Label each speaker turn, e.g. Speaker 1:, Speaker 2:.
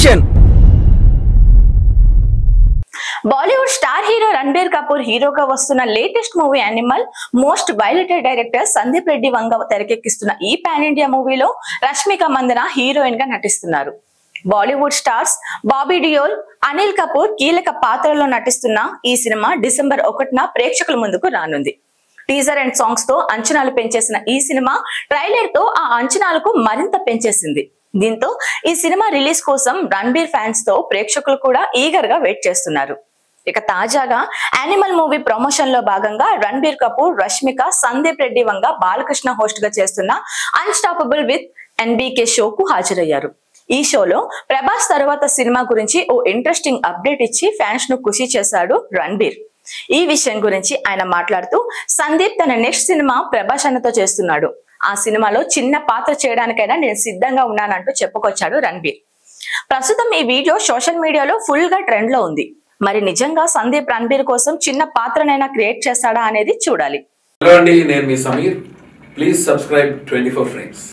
Speaker 1: action
Speaker 2: Bollywood star hero Ranbir Kapoor హీరోగా వస్తున్న latest movie Animal most వైలెటెడ్ డైరెక్టర్ సందీప్ రెడ్డి వంగ తెరకెక్కిస్తున్న ఈ పాన్ ఇండియా మూవీలో రష్మిక మందన హీరోయిన్ గా నటిస్తున్నారు బాలీవుడ్ స్టార్స్ బాబీ డియోల్ అనిల్ కపూర్ కీలక పాత్రలో నటిస్తున్న ఈ సినిమా డిసెంబర్ ఒకటిన ప్రేక్షకుల ముందుకు రానుంది టీజర్ అండ్ సాంగ్స్ తో అంచనాలు పెంచేసిన ఈ సినిమా ట్రైలర్ తో ఆ అంచనాలకు మరింత పెంచేసింది దీంతో ఈ సినిమా రిలీజ్ కోసం రణబీర్ ఫ్యాన్స్ తో ప్రేక్షకులు కూడా ఈగర్ గా వెయిట్ చేస్తున్నారు ఇక తాజాగా యానిమల్ మూవీ ప్రమోషన్ లో భాగంగా రణబీర్ కపూర్ రష్మిక సందీప్ రెడ్డి వంగ బాలకృష్ణ హోస్ట్ గా చేస్తున్న అన్స్టాపబుల్ విత్ ఎన్బీకే షోకు హాజరయ్యారు ఈ షోలో ప్రభాస్ తరువాత సినిమా గురించి ఓ ఇంట్రెస్టింగ్ అప్డేట్ ఇచ్చి ఫ్యాన్స్ ను ఖుషి చేశాడు రణబీర్ ఈ విషయం గురించి ఆయన మాట్లాడుతూ సందీప్ తన నెక్స్ట్ సినిమా ప్రభాస్ అన్నతో చేస్తున్నాడు ఆ సినిమాలో చిన్న పాత్ర చేయడానికైనా నేను సిద్ధంగా ఉన్నానంటూ చెప్పుకొచ్చాడు రణబీర్ ప్రస్తుతం ఈ వీడియో సోషల్ మీడియాలో ఫుల్ గా ట్రెండ్ లో ఉంది మరి నిజంగా సందీప్ రణబీర్ కోసం చిన్న పాత్రనైనా క్రియేట్ చేస్తాడా అనేది చూడాలి
Speaker 3: హలో అండి నేను మీ Sameer please subscribe twenty four frames